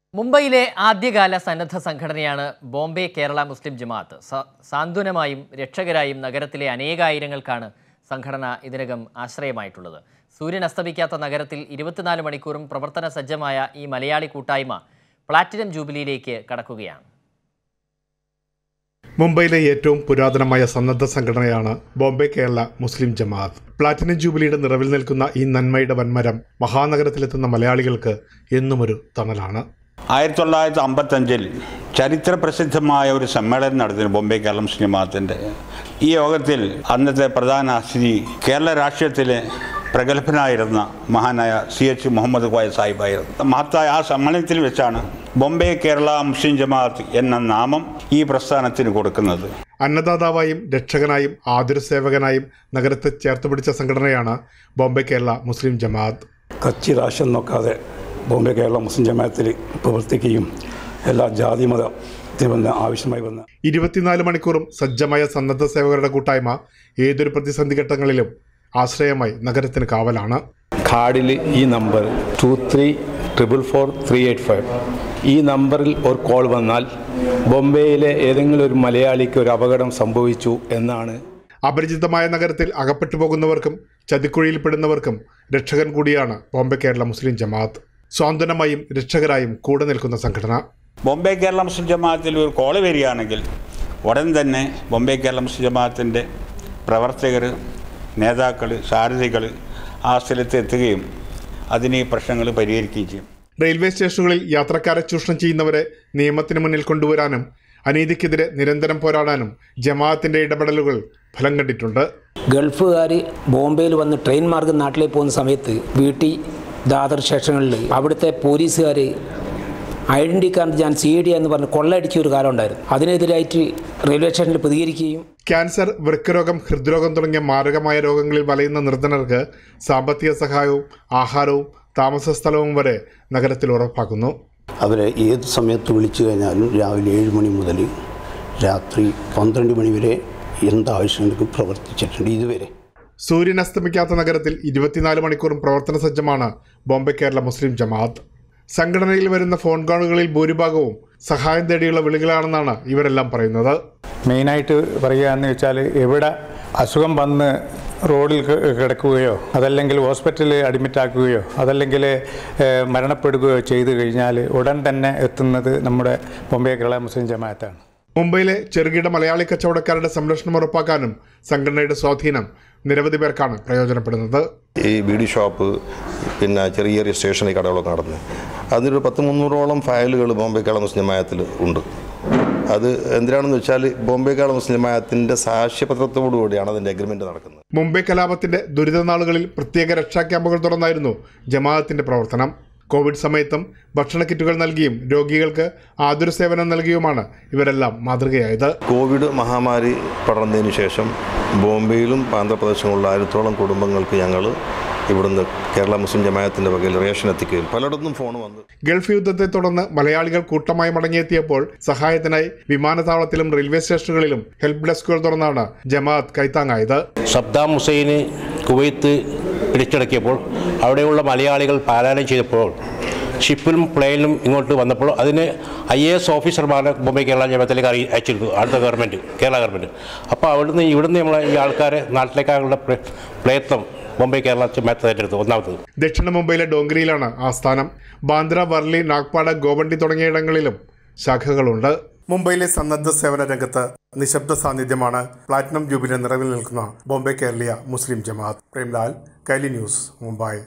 മുംബൈയിലെ ആദ്യകാല സന്നദ്ധ സംഘടനയാണ് ബോംബെ കേരള മുസ്ലിം ജമാഅത്ത് സ- സാന്ത്വനമായും രക്ഷകരായും നഗരത്തിലെ അനേകായിരങ്ങൾക്കാണ് സംഘടന ഇതിനകം ആശ്രയമായിട്ടുള്ളത് സൂര്യൻ അസ്തമിക്കാത്ത നഗരത്തിൽ ഇരുപത്തിനാല് മണിക്കൂറും പ്രവർത്തന സജ്ജമായ ഈ മലയാളി കൂട്ടായ്മ പ്ലാറ്റിനം ജൂബിലിയിലേക്ക് കടക്കുകയാണ് മുംബൈയിലെ ഏറ്റവും പുരാതനമായ സന്നദ്ധ സംഘടനയാണ് ബോംബെ കേരള മുസ്ലിം ജമാഅത്ത് പ്ലാറ്റിനം ജൂബിലിയുടെ നിറവിൽ നിൽക്കുന്ന ഈ നന്മയുടെ വൻമരം മഹാനഗരത്തിലെത്തുന്ന മലയാളികൾക്ക് എന്നുമൊരു തണലാണ് ആയിരത്തി തൊള്ളായിരത്തി അമ്പത്തഞ്ചിൽ ചരിത്ര പ്രസിദ്ധമായ ഒരു സമ്മേളനം നടത്തിയിരുന്നു ബോംബെ കേരളം സിനിമാത്തിൻ്റെ ഈ യോഗത്തിൽ അന്നത്തെ പ്രധാന അതിഥി കേരള രാഷ്ട്രീയത്തിലെ പ്രഗത്ഭനായിരുന്ന മഹാനായ സി എച്ച് മുഹമ്മദ് കോയ സാഹിബായിരുന്നു മഹത്തായ ആ സമ്മേളനത്തിൽ വെച്ചാണ് ബോംബെ കേരള മുസ്ലിം ജമാഅത്ത് എന്ന നാമം ഈ പ്രസ്ഥാനത്തിന് കൊടുക്കുന്നത് അന്നദാതാവായും രക്ഷകനായും ആതുരസേവകനായും നഗരത്തെ ചേർത്ത് പിടിച്ച സംഘടനയാണ് ബോംബെ കേരള മുസ്ലിം ജമാഅത്ത് കച്ചി രാശം നോക്കാതെ ബോംബെ കേരള മുസ്ലിം ജമാഅത്തിൽ പ്രവർത്തിക്കുകയും എല്ലാ ജാതി മത വന്ന് ആവശ്യമായി വന്ന ഇരുപത്തിനാല് മണിക്കൂറും സജ്ജമായ സന്നദ്ധ സേവകരുടെ കൂട്ടായ്മ ഏതൊരു പ്രതിസന്ധി ഘട്ടങ്ങളിലും ആശ്രയമായി നഗരത്തിന് കാവലാണ് കാർഡിൽ ഈ number two three triple four three eight five ഈ നമ്പറിൽ ഒരു കോൾ വന്നാൽ ബോംബെയിലെ ഏതെങ്കിലും ഒരു മലയാളിക്ക് ഒരു അപകടം സംഭവിച്ചു എന്നാണ് അപരിചിതമായ നഗരത്തിൽ അകപ്പെട്ടു പോകുന്നവർക്കും ചതിക്കുഴിയിൽപ്പെടുന്നവർക്കും രക്ഷകൻ കൂടിയാണ് ബോംബെ കേരള മുസ്ലിം ജമാഅത്ത് സ്വാന്തനമായും രക്ഷകരായും കൂടെ നിൽക്കുന്ന സംഘടന ബോംബെ കേരള മുസ്ലിം ജമാഅത്തിൽ ഒരു കോള് വരികയാണെങ്കിൽ ഉടൻ തന്നെ ബോംബെ കേരള മുസ്ലിം ജമാഅത്തിൻ്റെ പ്രവർത്തകർ നേതാക്കൾ സാരഥികൾ ആ സ്ഥലത്ത് എത്തുകയും അതിന് ഈ പ്രശ്നങ്ങൾ പരിഹരിക്കുകയും ചെയ്യും റെയിൽവേ സ്റ്റേഷനുകളിൽ യാത്രക്കാരെ ചൂഷണം ചെയ്യുന്നവരെ നിയമത്തിന് മുന്നിൽ കൊണ്ടുവരാനും അനീതിക്കെതിരെ നിരന്തരം പോരാടാനും ജമാഅത്തിന്റെ ഇടപെടലുകൾ ഫലം കണ്ടിട്ടുണ്ട് ഗൾഫുകാർ ബോംബെയിൽ വന്ന് ട്രെയിൻ മാർഗം നാട്ടിലേക്ക് പോകുന്ന സമയത്ത് വീട്ടിൽ ദാദർ സ്റ്റേഷനുകളിൽ അവിടുത്തെ പോലീസുകാർ ഐഡൻറ്റി കാർഡ് ഞാൻ സി ഡി എന്ന് പറഞ്ഞ് കൊള്ളയടിച്ച ഒരു കാലം ഉണ്ടായിരുന്നു അതിനെതിരായിട്ട് റെയിൽവേ സ്റ്റേഷനിൽ പ്രതികരിക്കുകയും ക്യാൻസർ വൃക്കരോഗം ഹൃദ്രോഗം തുടങ്ങിയ മാരകമായ രോഗങ്ങളിൽ വലയുന്ന നിർധനർക്ക് സാമ്പത്തിക സഹായവും ആഹാരവും താമസ സ്ഥലവും വരെ നഗരത്തിൽ ഉറപ്പാക്കുന്നു അവരെ ഏത് സമയത്ത് വിളിച്ചു കഴിഞ്ഞാലും രാവിലെ ഏഴ് മണി മുതൽ രാത്രി പന്ത്രണ്ട് മണി വരെ എന്താവശ്യങ്ങൾക്ക് പ്രവർത്തിച്ചിട്ടുണ്ട് ഇതുവരെ സൂര്യൻ അസ്തമിക്കാത്ത നഗരത്തിൽ ഇരുപത്തിനാല് മണിക്കൂറും പ്രവർത്തന സജ്ജമാണ് ബോംബെ കേരള മുസ്ലിം ജമാഅത്ത് സംഘടനയിൽ വരുന്ന ഫോൺ കോളുകളിൽ ഭൂരിഭാഗവും സഹായം തേടിയുള്ള വിളികളാണെന്നാണ് ഇവരെല്ലാം പറയുന്നത് മെയിനായിട്ട് പറയുകയെന്ന് വെച്ചാൽ എവിടെ അസുഖം വന്ന് റോഡിൽ കി- കിടക്കുകയോ അതല്ലെങ്കിൽ ഹോസ്പിറ്റലിൽ അഡ്മിറ്റ് ആക്കുകയോ അതല്ലെങ്കിൽ ഏഹ്, മരണപ്പെടുകയോ ചെയ്തു കഴിഞ്ഞാൽ ഉടൻ തന്നെ എത്തുന്നത് നമ്മുടെ ബോംബെ കേരള മുസ്ലിം ജമാഅത്താണ് മുംബൈയിലെ ചെറുകിട മലയാളി കച്ചവടക്കാരുടെ സംരക്ഷണം ഉറപ്പാക്കാനും സംഘടനയുടെ സ്വാധീനം നിരവധി പേർക്കാണ് പ്രയോജനപ്പെടുന്നത് ഈ ബീഡി ഷോപ്പ് പിന്നെ ചെറിയ ചെറിയ സ്റ്റേഷനറി കടകളൊക്കെ നടന്ന് അതിലൊരു പത്ത് മുന്നൂറോളം ഫയലുകൾ ബോംബെ കേരള മുസ്ലിം ജമായത്തിൽ ഉണ്ട് അത് എന്തിനാണെന്ന് വെച്ചാൽ ബോംബെ കേരള മുസ്ലിം ജമായത്തിൻ്റെ സാക്ഷ്യപത്രത്തോടുകൂടിയാണ് അതിൻ്റെ അഗ്രിമെൻ്റ് നടക്കുന്നത് മുംബൈ കലാപത്തിന്റെ ദുരിതനാളുകളിൽ പ്രത്യേക രക്ഷാ ക്യാമ്പുകൾ തുറന്നായിരുന്നു ജമാഅത്തിന്റെ പ്രവർത്തനം കോവിഡ് സമയത്തും ഭക്ഷണ കിറ്റുകൾ നൽകിയും രോഗികൾക്ക് ആതുര സേവനം നൽകിയുമാണ് ഇവരെല്ലാം മാതൃകയായത് കോവിഡ് മഹാമാരി പടർന്നതിന് ശേഷം ബോംബെയിലും ആന്ധ്രാപ്രദേശിലുള്ള ആയിരത്തോളം കുടുംബങ്ങൾക്ക് ഞങ്ങൾ ഇവിടുന്ന് കേരള മുസ്ലിം ജമായത്തിൻ്റെ വകയിൽ റേഷൻ എത്തിക്കുകയും പലയിടത്തും ഫോൺ വന്നു ഗൾഫ് യുദ്ധത്തെ തുടർന്ന് മലയാളികൾ കൂട്ടമായി മടങ്ങിയെത്തിയപ്പോൾ സഹായത്തിനായി വിമാനത്താവളത്തിലും റെയിൽവേ സ്റ്റേഷനുകളിലും ഹെൽപ്പ് ഡെസ്കുകൾ തുറന്നാണ് ജമാഅത്ത് കൈത്താങ്ങായത് സദ്ദാം ഹുസൈന് കുവൈത്ത് പിടിച്ചടക്കിയപ്പോൾ അവിടെയുള്ള മലയാളികൾ പാലായനം ചെയ്തപ്പോൾ ഷിപ്പിലും പ്ലെയിനിലും ഇങ്ങോട്ട് വന്നപ്പോൾ അതിന് ഐ എ എസ് ഓഫീസർമാരെ ബോംബെ കേരള ജമത്തിലേക്ക് അറിയി അയച്ചിരുന്നു അടുത്ത ഗവൺമെൻറ് കേരള ഗവൺമെൻറ് അപ്പോൾ അവിടുന്ന് ഇവിടുന്ന് നമ്മളെ ഈ ആൾക്കാരെ നാട്ടിലേക്കാനുള്ള പ്ര- പ്രയത്നം ബോംബെ കേരള ജമാഅത്ത് ഏറ്റെടുത്തു ഒന്നാമത്തത് ദക്ഷിണ മുംബൈയിലെ ഡോങ്കരിയിലാണ് ആസ്ഥാനം ബാന്ദ്ര വർലി നാഗ്പാട് ഗോവണ്ടി തുടങ്ങിയിടങ്ങളിലും ശാഖകളുണ്ട് മുംബൈയിലെ സന്നദ്ധ സേവന രംഗത്ത് നിശബ്ദ സാന്നിധ്യമാണ് പ്ലാറ്റിനം ജൂബിലി നിറവിൽ നിൽക്കുന്ന ബോംബെ കേരളീയ മുസ്ലിം ജമാഅത്ത് പ്രേംലാൽ കൈലി ന്യൂസ് മുംബൈ